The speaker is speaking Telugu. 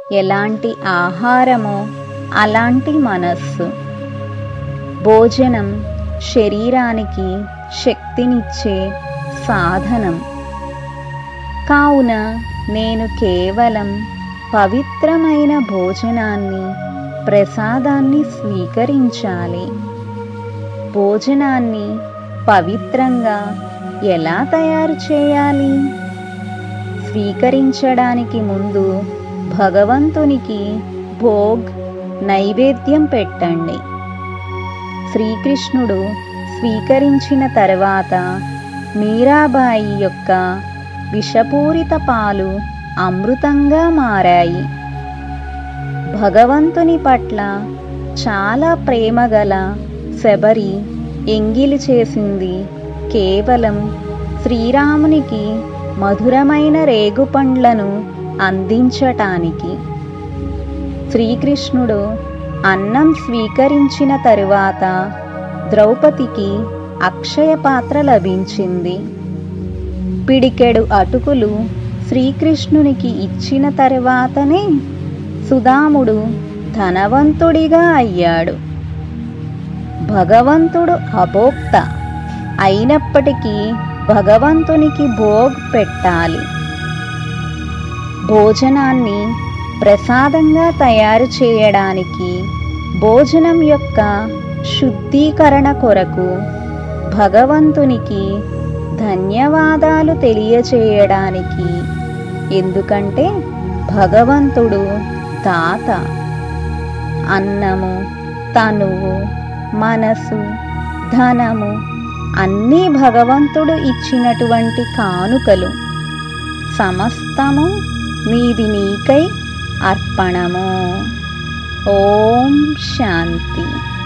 ఎలాంటి ఆహారమో అలాంటి మనస్సు భోజనం శరీరానికి శక్తినిచ్చే సాధనం కావున నేను కేవలం పవిత్రమైన భోజనాన్ని ప్రసాదాన్ని స్వీకరించాలి భోజనాన్ని పవిత్రంగా ఎలా తయారు చేయాలి స్వీకరించడానికి ముందు భగవంతునికి భోగ్ నైవేద్యం పెట్టండి శ్రీకృష్ణుడు స్వీకరించిన తర్వాత మీరాబాయి యొక్క విషపూరిత పాలు అమృతంగా మారాయి భగవంతుని పట్ల చాలా ప్రేమగల శబరి ఎంగిలి చేసింది కేవలం శ్రీరామునికి మధురమైన రేగుపండ్లను అందించటానికి శ్రీకృష్ణుడు అన్నం స్వీకరించిన తరువాత ద్రౌపదికి అక్షయ పాత్ర లభించింది పిడికెడు అటుకులు శ్రీకృష్ణునికి ఇచ్చిన తరువాతనే సుదాముడు ధనవంతుడిగా అయ్యాడు భగవంతుడు అభోక్త అయినప్పటికీ భగవంతునికి భోగ్ పెట్టాలి భోజనాన్ని ప్రసాదంగా తయారు చేయడానికి భోజనం యొక్క శుద్ధీకరణ కొరకు భగవంతునికి ధన్యవాదాలు తెలియచేయడానికి ఎందుకంటే భగవంతుడు దాత అన్నము తనువు మనసు ధనము అన్నీ భగవంతుడు ఇచ్చినటువంటి కానుకలు సమస్తము నీది నీకై అర్పణము ఓం శాంతి